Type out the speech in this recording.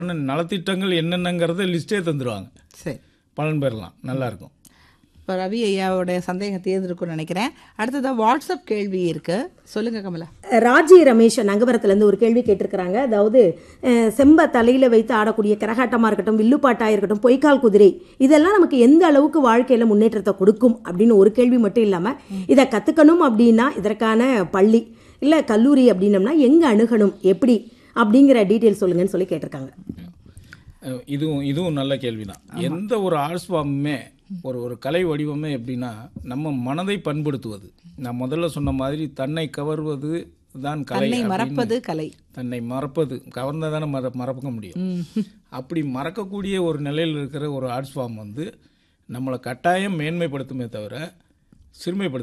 நலத்திட்டங்கள் என்னென்னங்கிறத லிஸ்ட்டே தந்துடுவாங்க சரி பலன் பெறலாம் நல்லா இருக்கும் இப்போ ரவி ஐயாவோட சந்தேகம் தீர்ந்துருக்கும்னு நினைக்கிறேன் அடுத்ததாக வாட்ஸ்அப் கேள்வி இருக்கு சொல்லுங்க கமலா ராஜி ரமேஷ் நங்கவரத்துலேருந்து ஒரு கேள்வி கேட்டிருக்கிறாங்க அதாவது அஹ், செம்ப தலையில் வைத்து ஆடக்கூடிய கரகாட்டமாக இருக்கட்டும் வில்லுப்பாட்டாக இருக்கட்டும் பொய்க்கால் குதிரை இதெல்லாம் நமக்கு எந்த அளவுக்கு வாழ்க்கையில் முன்னேற்றத்தை கொடுக்கும் அப்படின்னு ஒரு கேள்வி மட்டும் இல்லாமல் இதை கற்றுக்கணும் அப்படின்னா இதற்கான பள்ளி இல்லை கல்லூரி அப்படின்னம்னா எங்கே அணுகணும் எப்படி அப்படிங்கிற டீட்டெயில் சொல்லுங்கன்னு சொல்லி கேட்டிருக்காங்க அஹ் இதுவும் இதுவும் நல்ல கேள்வி தான் எந்த ஒரு ஆர்ட்ஸ் ஃபார்முமே ஒரு ஒரு கலை வடிவமே எப்படின்னா நம்ம மனதை பண்படுத்துவது நான் முதல்ல சொன்ன மாதிரி தன்னை கவர்வது தான் கலை தன்னை அப்படின்னு- மறப்பது கலை தன்னை மறப்பது கவர்ந்தா தானே மற மறக்க முடியும் அப்படி மறக்கக்கூடிய ஒரு நிலையில் இருக்கிற ஒரு ஆர்ட்ஸ் ஃபார்ம் வந்து நம்மளை கட்டாயம் மேன்மைப்படுத்துமே தவிர சிறுமைப்படுத்த